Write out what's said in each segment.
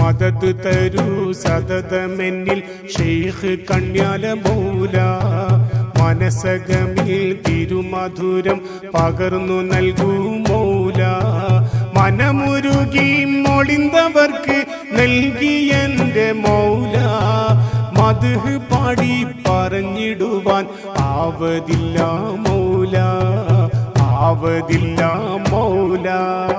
മദത് തരൂ സതതമെന്നിൽ ഷെയ്ഖ് കണ്യാല മൗല മനസകമിൽ തിരുമധുരം പകർന്നു നൽകൂ മൗല മനമുരുകി മൊളിന്തവർക്ക് നൽകിയെന്റെ മൗല മധു പാടി പറഞ്ഞിടുവാൻ ആവതില്ല മൗല ആവതില്ല മൗല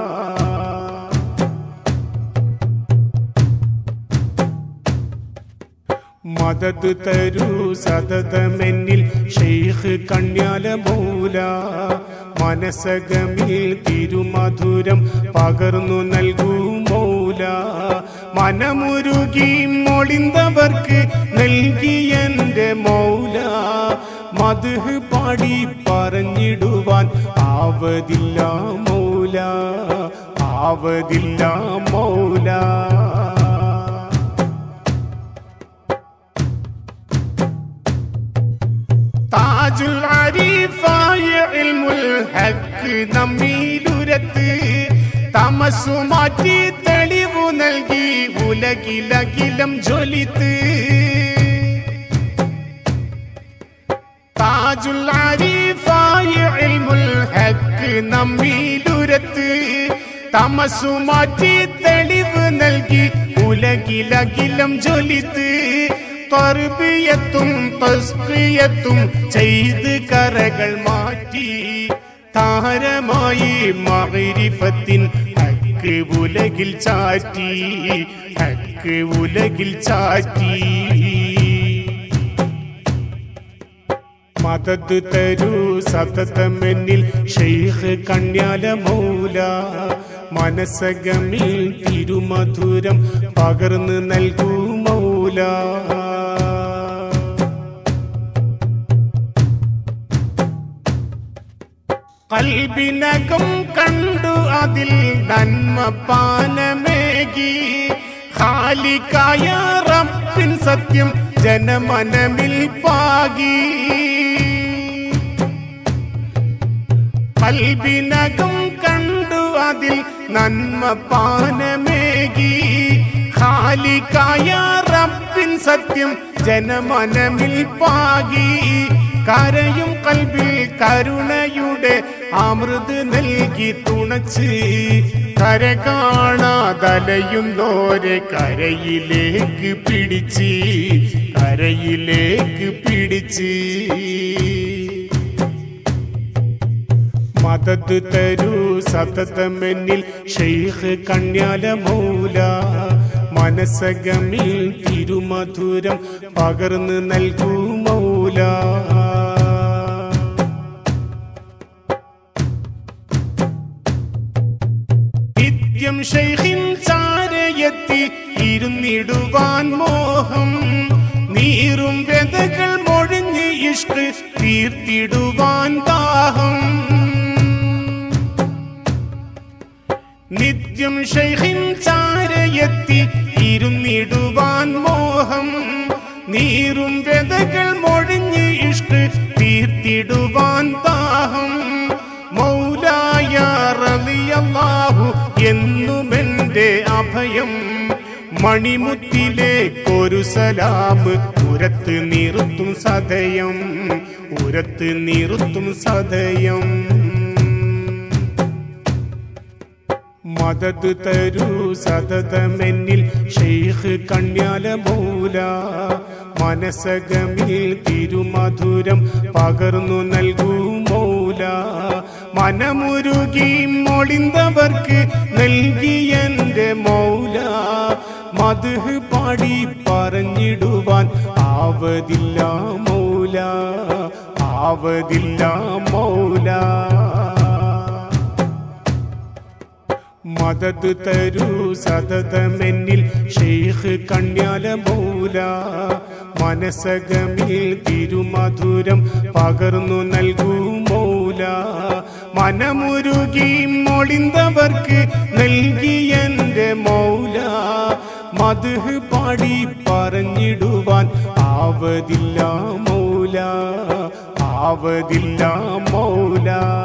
മദത് തരൂ സതതമെന്നിൽ ഷെയ്ഖ് കണ്യാല മൗല മനസകമിൽ തിരുമധുരം പകർന്നു നൽകൂ മൗല മനമുരുകി മൊളിന്തവർക്ക് നൽകിയെന്റെ മൗല മധു പാടി പറഞ്ഞിടുവാൻ ആവതില്ല മൗല ആവതില്ല മൗല താജുൽ അരീഫായ ഇൽമുൽ ഹക്ക് നമ്മീലുരത്ത് തമസു മാറ്റി തെളിവു നൽകി ഉലകിലകിലം ജ്വലിത്ത് താജുൽ അരീഫായ ഇൽമുൽ ഹക്ക് നമ്മീലുരത്ത് തമസു മാറ്റി തെളിവ് നൽകി ഉലകിലകിലം ജ്വലിത്ത് തർബിയത്തും തസ്കിയത്തും ചെയ്ത് കരകൾ മാറ്റി താരമായി മകരിഫത്തിൻ ഹക്ക് ഉലകിൽ ചാറ്റി ഹക്ക് ഉലകിൽ ചാറ്റി മദത് തരൂ സതതമെന്നിൽ ഷെയ്ഖ് കണ്യാല മൗല മനസകമിൽ തിരുമധുരം പകർന്നു നൽകൂ മൗല കൽബിനകം കണ്ടു അതിൽ നന്മ പാനമേകി ഖാലിക്കായ റബ്ബിൻ സത്യം ജനമനമിൽ പാകി കൽബിനകം കണ്ടു അതിൽ നന്മ പാനമേകി ഖാലിക്കായ റബ്ബിൻ സത്യം ജനമനമിൽ പാകി കരയും കൽബിൽ കരുണയുടെ അമൃത് നൽകി തുണച്ച് കര കാണാതലയുന്നോരെ കരയിലേക്ക് പിടിച്ച് കരയിലേക്ക് പിടിച്ച് മദത് തരൂ സതതമെന്നിൽ ഷെയ്ഖ് കണ്യാല മൗല മനസകമിൽ തിരുമധുരം പകർന്നു നൽകൂ മൗല നിത്യം ഷെയ്ഖിൻ ചാരയെത്തി ഇരുന്നിടുവാൻ മോഹം നീറും വ്യതകൾ മൊഴിഞ്ഞ് ഇഷ്ക് തീർത്തിടുവാൻ ദാഹം നിത്യം ഷെയ്ഖിൻ ചാരയെത്തി ഇരുന്നിടുവാൻ മോഹം നീറും വ്യതകൾ മൊഴിഞ്ഞ് ഇഷ്ക് തീർത്തിടുവാൻ ദാഹം മൗലായ റളിയല്ലാഹു എന്നുമെന്റെ അഭയം മണിമുത്തിലേക്കൊരു സലാമ് ഉരത്ത് നിർത്തും സദയം ഉരത്ത് നിർത്തും സദയം മദത് തരൂ സതതമെന്നിൽ ഷെയ്ഖ് കണ്യാല മൗല മനസകമിൽ തിരുമധുരം പകർന്നു നൽകൂ മൗല മനമുരുകി മൊളിന്തവർക്ക് നൽകിയെന്റെ മൗല മധു പാടി പറഞ്ഞിടുവാൻ ആവതില്ല മൗല ആവതില്ല മൗല മദത് തരൂ സതതമെന്നിൽ ഷെയ്ഖ് കണ്യാല മൗല മനസകമിൽ തിരുമധുരം പകർന്നു നൽകൂ മൗല മനമുരുകി മൊളിന്തവർക്ക് നൽകിയെന്റെ മൗല മധു പാടി പറഞ്ഞിടുവാൻ ആവതില്ല മൗല ആവതില്ല മൗല